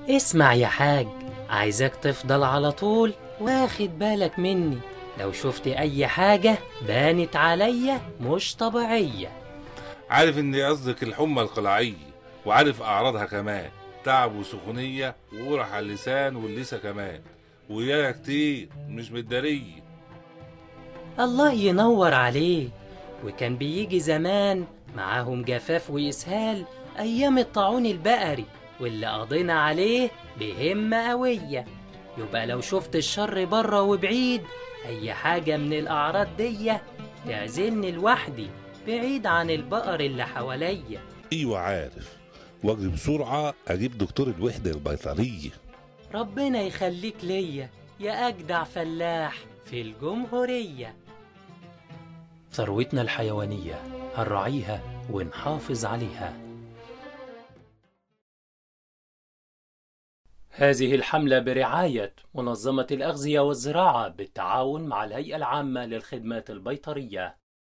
اسمع يا حاج عايزك تفضل على طول واخد بالك مني لو شفت اي حاجة بانت عليا مش طبيعية عارف ان قصدك الحمى القلاعية وعارف اعراضها كمان تعب وسخونية وقرح على اللسان واللسة كمان وياها كتير مش متدارية الله ينور عليك وكان بيجي زمان معاهم جفاف وإسهال أيام الطاعون البقري واللي قضينا عليه بهمة قوية يبقى لو شفت الشر بره وبعيد أي حاجة من الأعراض دي تعزلني لوحدي بعيد عن البقر اللي حواليا ايوه عارف واجري بسرعة اجيب دكتور الوحدة البيطرية ربنا يخليك ليا يا أجدع فلاح في الجمهورية ثروتنا الحيوانية هنراعيها ونحافظ عليها هذه الحملة برعاية منظمة الأغذية والزراعة بالتعاون مع الهيئة العامة للخدمات البيطرية